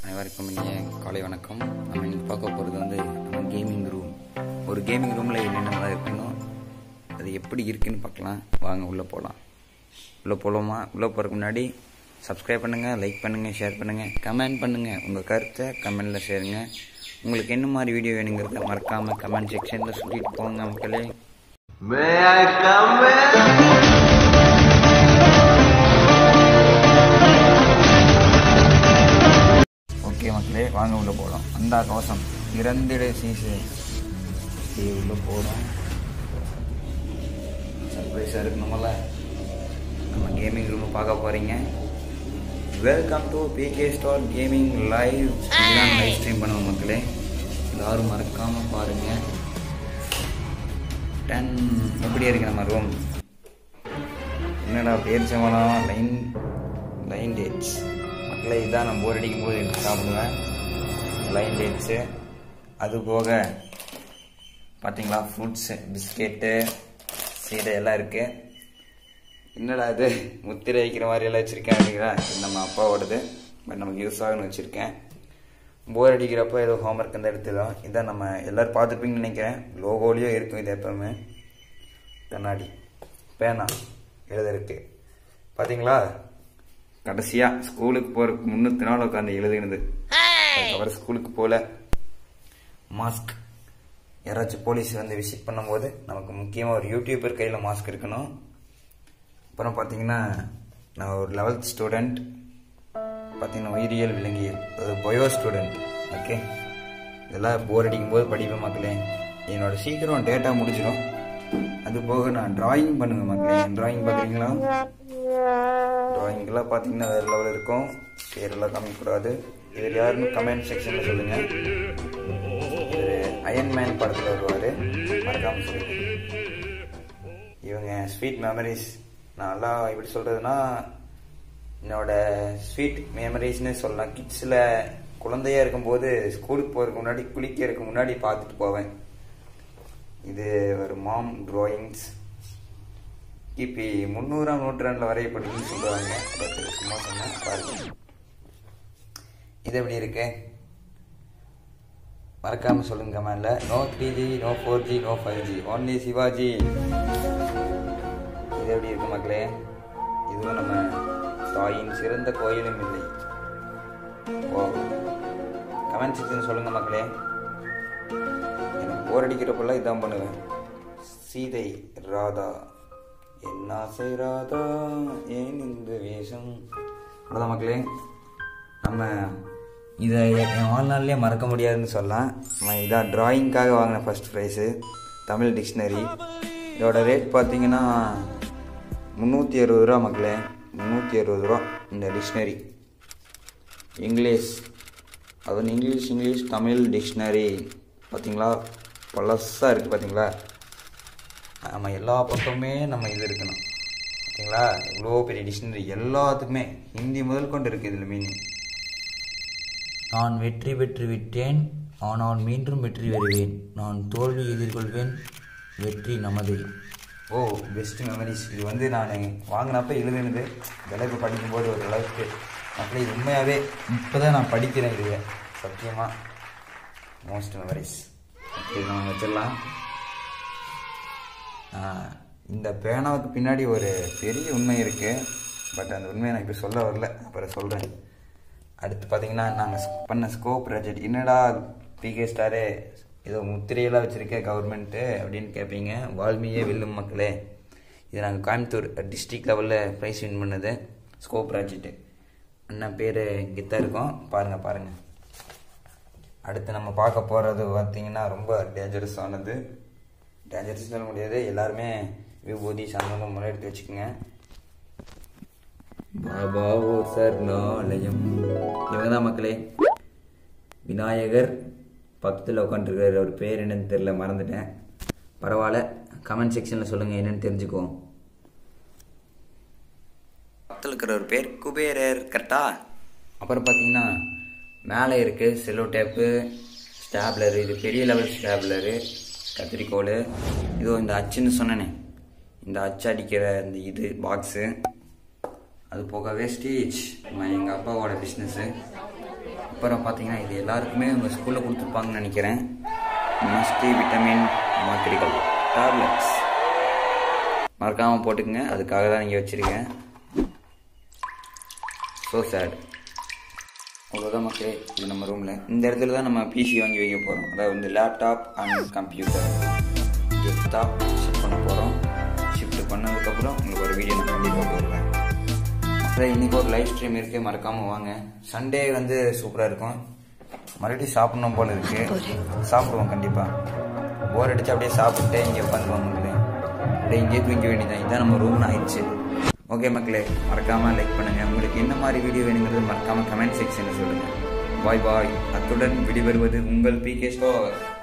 அனைவருக்கும் இனிய காலை வணக்கம் நம்ம இன்னைக்கு பார்க்க போகிறது வந்து நம்ம கேமிங் ரூம் ஒரு கேமிங் ரூமில் என்னென்னலாம் இருக்கணும் அது எப்படி இருக்குன்னு பார்க்கலாம் வாங்க உள்ளே போகலாம் உள்ளே போகலாமா உள்ளே போகிறதுக்கு முன்னாடி சப்ஸ்கிரைப் பண்ணுங்கள் லைக் பண்ணுங்கள் ஷேர் பண்ணுங்கள் கமெண்ட் பண்ணுங்கள் உங்கள் கருத்தை கமெண்டில் ஷேருங்க உங்களுக்கு என்ன மாதிரி வீடியோ வேணுங்கிறத மறக்காமல் கமெண்ட் செக்ஷனில் சொல்லிட்டு போங்க மக்களே May I come in? Okay மக்களே வாங்க உள்ளே போகலாம் அந்த கவசம் இறந்திட சீசு ஓகே உள்ளே போகிறோம் சர்ப்ரைஸாக இருக்கணுமல்ல நம்ம கேமிங் ரூம் பார்க்க போகிறீங்க welcome to PK star gaming live இதுதான் லைவ் ஸ்ட்ரீம் பண்ணுவோம் மக்களே எல்லாரும் மறக்காமல் பாருங்கள் டென் எப்படி இருக்கு நம்ம ரூம் என்னடா பேர் சம்பளம் லைன் லைன் டேட்ஸ் மக்களே இதான் நான் போர் அடிக்கும் போது எடுத்து சாப்பிடுவேன் லைன் டேட்ஸு அது போக பார்த்தீங்களா ஃப்ரூட்ஸு பிஸ்கெட்டு சீடை எல்லாம் இருக்குது என்னடா இது முத்திரை வைக்கிற மாதிரி எல்லாம் வச்சுருக்கேன் அப்படிங்களா இது நம்ம அப்பாவோடது பட் நமக்கு யூஸ் ஆகுன்னு வச்சுருக்கேன் போர் அடிக்கிறப்போ ஏதோ ஹோம்ஒர்க் அந்த எடுத்துதான் இதான் நம்ம எல்லோரும் பார்த்துருப்பீங்கன்னு நினைக்கிறேன் லோகோலேயும் இருக்கும் இது எப்பவுமே கண்ணாடி பேனா எழுதுறதுக்கு பார்த்தீங்களா கடைசியாக ஸ்கூலுக்கு போகிறதுக்கு முன்னூற்றி நாள் உட்காந்து எழுதுனது அதுக்கப்புறம் ஸ்கூலுக்கு போகல மாஸ்க் யாராச்சும் போலீஸ் வந்து விசிட் பண்ணும்போது நமக்கு முக்கியமாக ஒரு யூடியூபர் கையில் மாஸ்க் இருக்கணும் அப்புறம் பார்த்தீங்கன்னா நான் ஒரு லெவல்த் ஸ்டூடெண்ட் பார்த்தீங்கன்னா உயிரியல் விலங்கியல் அது பயோ ஸ்டூடெண்ட் ஓகே இதெல்லாம் போர் அடிக்கும் போது படிப்பேன் மக்களே என்னோட சீக்கிரம் டேட்டா முடிச்சிடும் அது போக நான் டிராயிங் பண்ணுவேன் மக்களே டிராயிங் பார்க்குறீங்களா டிராயிங்கெல்லாம் பார்த்தீங்கன்னா வேறு லெவல் இருக்கும் பேரெல்லாம் காமிக்கக்கூடாது இதில் யாருன்னு கமெண்ட் செக்ஷனில் சொல்லுங்கள் இவர் அயன்மேன் படத்தில் வருவார் மறக்காமல் சொல்லுங்கள் இவங்க ஸ்வீட் மெமரிஸ் நான் எல்லாம் எப்படி சொல்கிறதுனா என்னோட ஸ்வீட் மெமரிஸ்னு சொல்லலாம் கிட்ஸில் குழந்தையா இருக்கும்போது ஸ்கூலுக்கு போகிறதுக்கு முன்னாடி குளிக்கிறதுக்கு முன்னாடி பார்த்துட்டு போவேன் இது ஒரு மாம் ட்ராயிங்ஸ் கிபி முந்நூறாம் நூற்றாண்டில் வரையப்படுதுன்னு சொல்லுவாங்க பட் சும்மா சொன்னேன் பாருங்க இது எப்படி இருக்கு மறக்காம சொல்லுங்க கமெண்ட்ல no three G no four G no five G only Sivaji இது எப்படி இருக்கு மக்களே இதுவும் நம்ம தாயின் சிறந்த கோயிலும் இல்லை ஓ கமெண்ட் செக்ஷன் சொல்லுங்க மக்களே எனக்கு போர் அடிக்கிறப்பெல்லாம் இதான் பண்ணுவேன் சீதை ராதா என் ஆசை ராதா ஏன் இந்த வேஷம் அவ்வளோதான் மக்களே நம்ம இதை என் வாழ்நாள்லேயே மறக்க முடியாதுன்னு சொல்லலாம் நான் இதான் ட்ராயிங்க்காக வாங்கின ஃபர்ஸ்ட் ப்ரைஸு தமிழ் டிக்ஷனரி இதோட ரேட் பார்த்தீங்கன்னா முந்நூற்றி அறுபது ரூபா மக்களே முந்நூற்றி அறுபது ரூபா இந்த டிக்ஷனரி இங்கிலீஷ் அது வந்து இங்கிலீஷ் இங்கிலீஷ் தமிழ் டிக்ஷனரி பார்த்தீங்களா பழசாக இருக்குது பார்த்தீங்களா நம்ம எல்லா பக்கமே நம்ம இது இருக்கணும் ஓகேங்களா இவ்வளோ பெரிய டிக்ஷனரி எல்லாத்துக்குமே ஹிந்தி முதல் கொண்டு இருக்குது இதில் மீனிங் நான் வெற்றி பெற்று விட்டேன் ஆனால் மீண்டும் வெற்றி பெறுவேன் நான் தோல்வி எதிர்கொள்வேன் வெற்றி நமது ஓ பெஸ்ட் மெமரிஸ் இது வந்து நான் வாங்கினப்ப எழுதுனது விளக்கு படிக்கும்போது ஒரு அளவுக்கு மக்களே இது உண்மையாகவே இப்போ தான் நான் படிக்கிறேன் இது சத்தியமாக மோஸ்ட் மெமரிஸ் ஓகே நம்ம வச்சிடலாம் ஆஹ், இந்த பேனாவுக்கு பின்னாடி ஒரு பெரிய உண்மை இருக்குது பட் அந்த உண்மையை நான் இப்போ சொல்ல வரல அப்புறம் சொல்கிறேன் அடுத்து பார்த்தீங்கன்னா நாங்கள் பண்ண ஸ்கோப் ப்ராஜெக்ட் என்னடா பிகே ஸ்டாரு ஏதோ முத்திரையெல்லாம் வச்சுருக்க கவர்மெண்ட்டு அப்படின்னு கேட்பீங்க வால்மீயே வெல்லும் மக்களே இது நாங்கள் கோயம்புத்தூர் டிஸ்ட்ரிக்ட் லெவலில் ப்ரைஸ் வின் பண்ணது ஸ்கோப் ப்ராஜெக்ட்டு அண்ணன் பேர் கெத்தாக இருக்கும் பாருங்கள் பாருங்கள் அடுத்து நம்ம பார்க்க போகிறது பார்த்தீங்கன்னா ரொம்ப டேஞ்சரஸ் ஆனது டேஞ்சரஸ் சொல்ல முடியாது எல்லாருமே விபூதி சந்தனம் முறை எடுத்து வச்சுக்கோங்க பாபா ஓ சரணாலயம் இவங்க தான் மக்களே விநாயகர் பக்கத்தில் உட்காந்துருக்காரு அவர் பேர் என்னன்னு தெரில மறந்துட்டேன் பரவாயில்ல கமெண்ட் செக்ஷனில் சொல்லுங்கள் என்னன்னு தெரிஞ்சுக்குவோம் பக்கத்தில் இருக்கிற ஒரு பேர் குபேரர் கரெக்டா அப்புறம் பார்த்தீங்கன்னா மேலே இருக்குது செல்லோ டேப்பு ஸ்டாப்லரு இது பெரிய லெவல் ஸ்டாப்லரு கத்திரிக்கோல் இதோ இந்த அச்சுன்னு சொன்னேனே இந்த அச்சு அடிக்கிற இந்த இது பாக்ஸு அது போக வேஸ்டேஜ் எங்கள் அப்பாவோட பிஸ்னஸ்ஸு அப்புறம் பார்த்தீங்கன்னா இது எல்லாருக்குமே உங்கள் ஸ்கூலில் கொடுத்துருப்பாங்கன்னு நினைக்கிறேன் மஸ்டி விட்டமின் மாத்திரைகள் டேப்லெட்ஸ் மறக்காமல் போட்டுக்கங்க அதுக்காக தான் நீங்கள் வச்சுருக்கேன் ஸோ சேட் அவ்வளோதான் மக்களே இது நம்ம ரூமில் இந்த இடத்துல தான் நம்ம பிசி வாங்கி வைக்க போகிறோம் அதாவது வந்து laptop and computer desktop shift பண்ண போகிறோம் ஷிஃப்ட் பண்ணதுக்கப்புறம் உங்களுக்கு ஒரு வீடியோ நான் கண்டிப்பாக போடுவேன் மக்களே இன்றைக்கி ஒரு லைவ் ஸ்ட்ரீம் இருக்குது மறக்காமல் வாங்க சண்டே வந்து சூப்பராக இருக்கும் மறுபடியும் சாப்பிடணும் போல இருக்குது சாப்பிடுவோம் கண்டிப்பாக போர் அடிச்சு அப்படியே சாப்பிட்டு இங்கே உட்காந்துருவோம் மக்களே அப்படியே இங்கேயே தூங்க வேண்டியதான் இதான் நம்ம ரூம்னு ஆயிடுச்சு ஓகே மக்களே மறக்காமல் லைக் பண்ணுங்கள் உங்களுக்கு என்ன மாதிரி வீடியோ வேணுங்கிறது மறக்காமல் கமெண்ட் செக்ஷனில் சொல்லுங்கள் பாய் பாய் அத்துடன் விடைபெறுவது உங்கள் பி கே ஸ்டோர்